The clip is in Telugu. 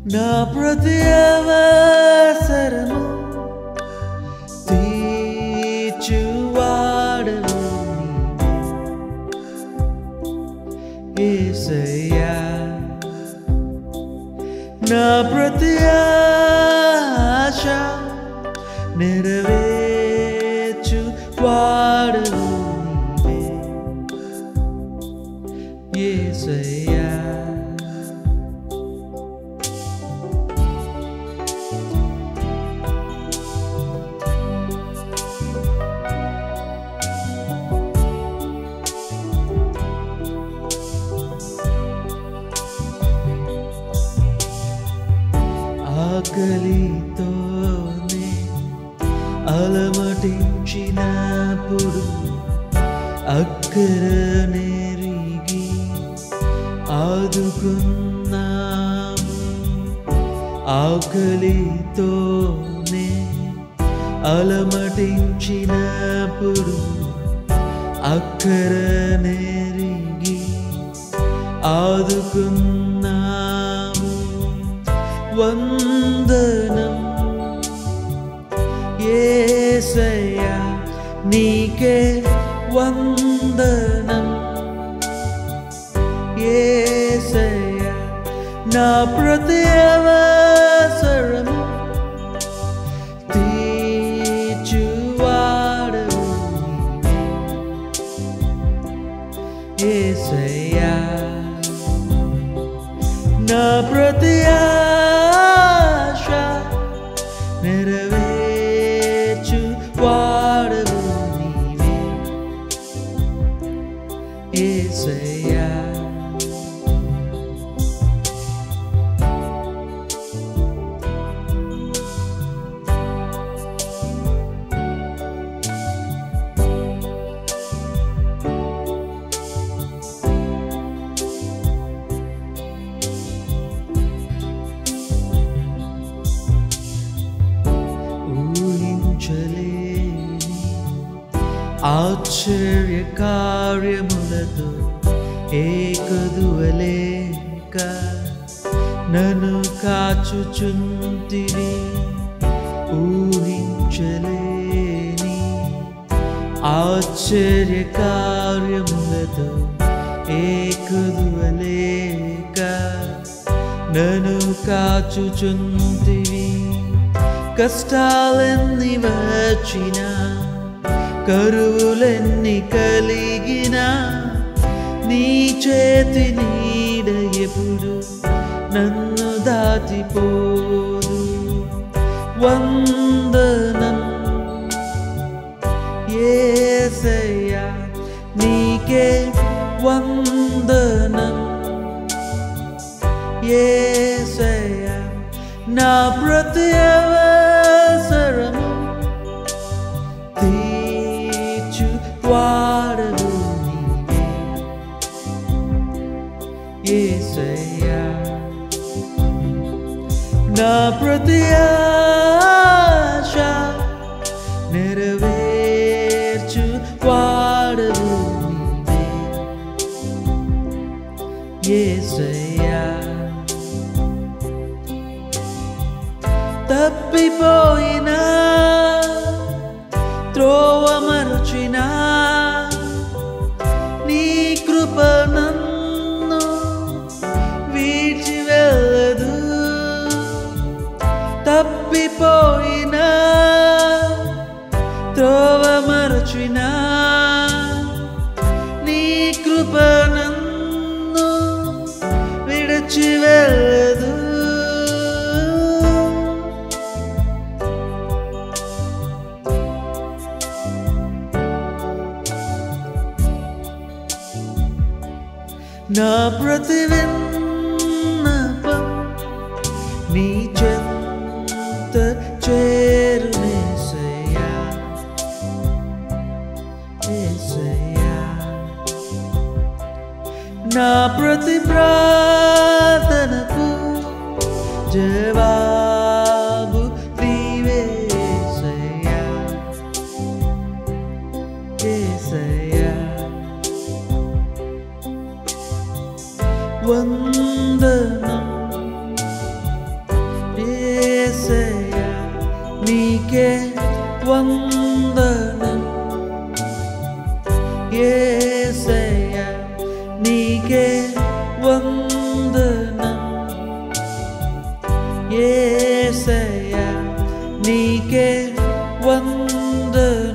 నా ప్రతి అవసరము తీర్చువాడు నీవే. యేసయ్యా నా ప్రతి ఆశ నెరవేర్చు వాడు నీవే యేసయ్యా ఆకలితోనే అలమటించినప్పుడు అక్కర నెరిగి ఆదుకున్నాము ఆకలితోనే అలమటించినప్పుడు అక్కర నెరిగి ఆదుకున్నాము వందనం ఏసయ్యా నీకే వందనం ఏసయ్యా నా ప్రతి అవసరము తీర్చువాడు ఏసయ్యా నా ప్రతి ఆశ నెరవేర్చు వాడవు నీవే ఏసయ్యా ఊహించలేని ఆశ్చర్య కార్యములతో ఏకదువలేక నన్ను కాచుచుంటివి ఊహించలేని ఆశ్చర్య కార్యములతో ఏకదువలేక నన్ను కాచుచుంటివి కష్టాలెన్ని వచ్చినా కరువులెన్ని కలిగినా నీ చేతి నీడ ఎప్పుడు నన్ను దాటిపోదు వందనం ఏసయ్యా నీకే వందనం ఏసయ్యా నా ప్రతి అవసరము తీర్చు వాడవు నీవే ఏసయ్యా నా ప్రతి ఆశ నెరవేర్చు వాడవు నీవే ఏసయ్యా తప్పిపోయినా త్రోవ మరచినా నీ కృప నన్ను వీడ్చి వెళ్ళదు తప్పిపోయినా త్రోవ మరచినా నీ కృప నన్ను విడిచి వెళ్ళదు నా ప్రతి విన్నపం నీ చెంత చేరునేసయ్యా ఏసయ్యా నా ప్రతి ప్రార్థనకు జవాబు నీవే ఏసయ్యా ఏసయ్యా వందనం నీకే వందనం ఏసయ్య నీకే వందనం ఏసయ్య నీకే వందనం